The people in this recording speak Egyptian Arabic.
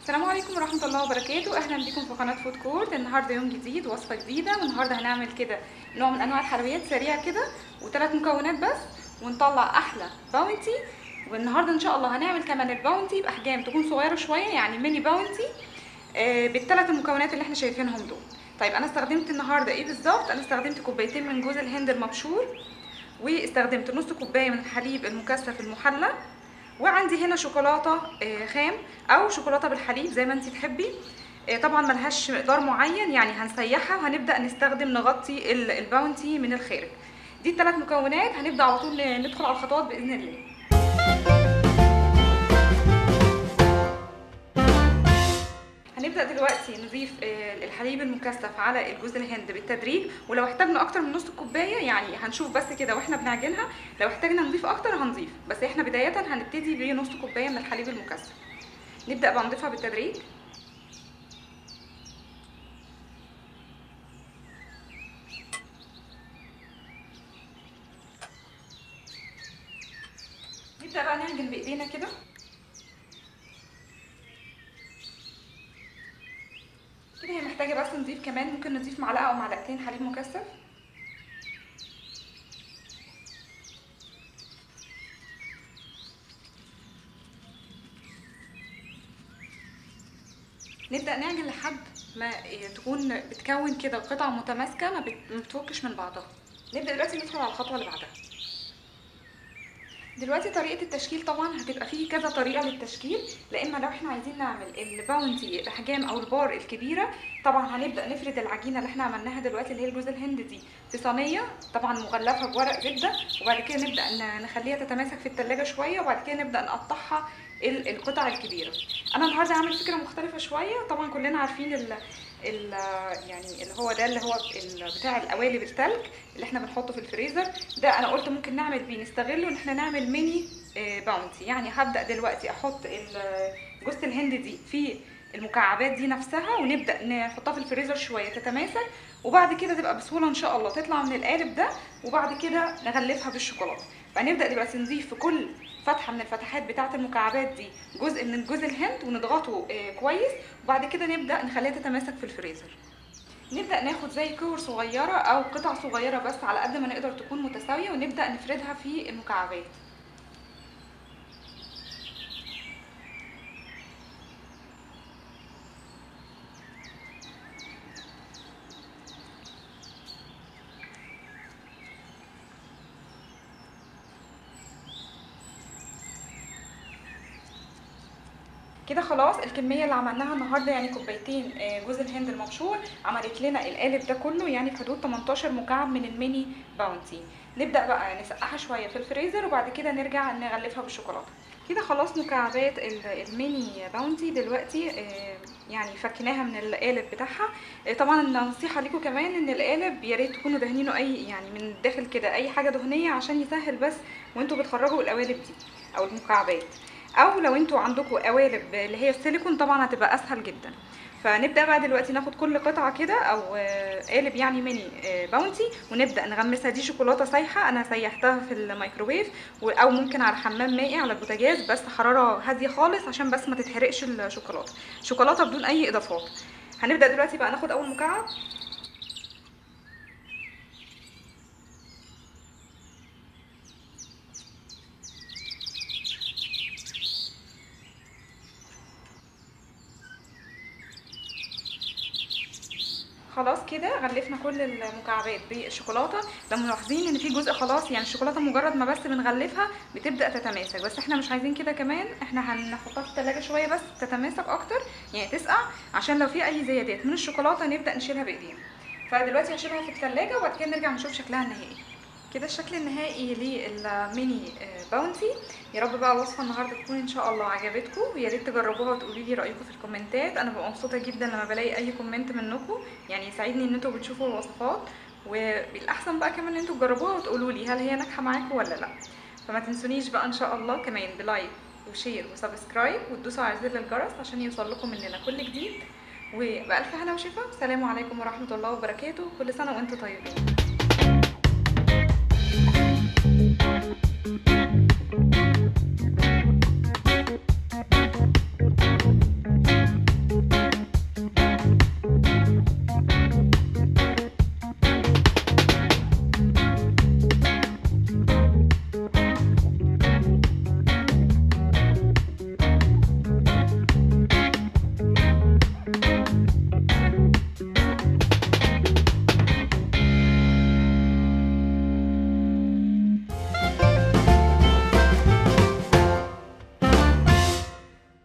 السلام عليكم ورحمة الله وبركاته أهلا بكم في قناة فود كورت النهاردة يوم جديد وصفة جديدة والنهاردة هنعمل كده نوع من أنواع الحلويات سريع كده وثلاث مكونات بس ونطلع أحلى باونتي والنهاردة إن شاء الله هنعمل كمان الباونتي بأحجام تكون صغيرة شوية يعني ميني باونتي آه بالثلاث المكونات اللي احنا شايفينهم دول طيب أنا استخدمت النهاردة إيه بالظبط أنا استخدمت كوبايتين من جوز الهند المبشور واستخدمت نص كوباية من الحليب المكثف المحلى وعندي هنا شوكولاته خام او شوكولاته بالحليب زي ما انت تحبي طبعا ملهاش مقدار معين يعني هنسيحها وهنبدا نستخدم نغطي الباونتي من الخارج دي الثلاث مكونات هنبدا على طول ندخل على الخطوات باذن الله هنبدا دلوقتي نضيف الحليب المكثف على الجوز الهند بالتدريج ولو احتاجنا اكتر من نص كوبايه يعني هنشوف بس كده واحنا بنعجنها لو احتاجنا نضيف اكتر هنضيف بس احنا بدايه هنبتدي بنص كوبايه من الحليب المكثف نبدا بقى نضيفها بالتدريج نبدا بقى نعجن بايدينا كده كده هي محتاجه بس نضيف كمان ممكن نضيف معلقه او معلقتين حليب مكثف نبدا نعجن لحد ما تكون بتكون كده قطع متماسكه ما بتفكش من بعضها نبدا دلوقتي ندخل على الخطوه اللي بعدها دلوقتي طريقه التشكيل طبعا هتبقى فيه كذا طريقه للتشكيل لا اما لو احنا عايزين نعمل الباونتي الاحجام او البار الكبيره طبعا هنبدا نفرد العجينه اللي احنا عملناها دلوقتي اللي هي الجوز الهند دي في صينيه طبعا مغلفه بورق زبده وبعد كده نبدا نخليها تتماسك في التلاجة شويه وبعد كده نبدا نقطعها القطع الكبيره انا النهارده هعمل فكره مختلفه شويه طبعا كلنا عارفين ال ال يعني اللي هو ده اللي هو بتاع القوالب التلج اللي احنا بنحطه في الفريزر ده انا قلت ممكن نعمل بيه نستغله ان احنا نعمل ميني باونتي يعني هبدا دلوقتي احط جوزة الهند دي في المكعبات دي نفسها ونبدا نحطها في الفريزر شويه تتماسك وبعد كده تبقى بسهوله ان شاء الله تطلع من القالب ده وبعد كده نغلفها بالشوكولاته فنبدا دلوقتي نضيف في كل فتحه من الفتحات بتاعه المكعبات دي جزء من جوز الهند ونضغطه كويس وبعد كده نبدا نخليها تتماسك في الفريزر نبدا ناخد زي كور صغيره او قطع صغيره بس على قد ما نقدر تكون متساويه ونبدا نفردها في المكعبات كده خلاص الكميه اللي عملناها النهارده يعني كوبايتين جوز الهند المبشور عملت لنا القالب ده كله يعني في حدود 18 مكعب من الميني باونتي نبدا بقى نسقعها شويه في الفريزر وبعد كده نرجع نغلفها بالشوكولاته كده خلاص مكعبات الميني باونتي دلوقتي يعني فكناها من القالب بتاعها طبعا النصيحه ليكم كمان ان القالب يا ريت تكونوا دهنينه اي يعني من الداخل كده اي حاجه دهنيه عشان يسهل بس وانتوا بتخرجوا القوالب دي او المكعبات او لو انتوا عندكم قوالب اللي هي السيليكون طبعا هتبقى اسهل جدا فنبدا بقى دلوقتي ناخد كل قطعه كده او قالب يعني ميني باونتي ونبدا نغمسها دي شوكولاته سايحه انا سيحتها في الميكروويف او ممكن على حمام مائي على البوتاجاز بس حراره هاديه خالص عشان بس ما تتحرقش الشوكولاته شوكولاته بدون اي اضافات هنبدا دلوقتي بقى ناخد اول مكعب خلاص كده غلفنا كل المكعبات بالشوكولاته لو ملاحظين ان في جزء خلاص يعني الشوكولاته مجرد ما بس بنغلفها بتبدا تتماسك بس احنا مش عايزين كده كمان احنا هنحطها في التلاجة شويه بس تتماسك اكتر يعني تسقع عشان لو في اي زيادات من الشوكولاته نبدا نشيلها بايدينا فدلوقتي هشيلها في التلاجة وبعد كده نرجع نشوف شكلها النهائي كده الشكل النهائي للميني باونتي يا رب بقى الوصفه النهارده تكون ان شاء الله عجبتكم ويا ريت تجربوها وتقولوا لي رايكم في الكومنتات انا ببقى مبسوطه جدا لما بلاقي اي كومنت منكم يعني يساعدني ان انتوا بتشوفوا الوصفات وبالاحسن بقى كمان ان انتوا تجربوها وتقولوا لي هل هي ناجحه معاكم ولا لا فما تنسونيش بقى ان شاء الله كمان بلايك وشير وسبسكرايب وتدوسوا على زر الجرس عشان يوصل لكم مننا كل جديد وبألف هنا وشفا السلام عليكم ورحمه الله وبركاته كل سنه وانتم طيبين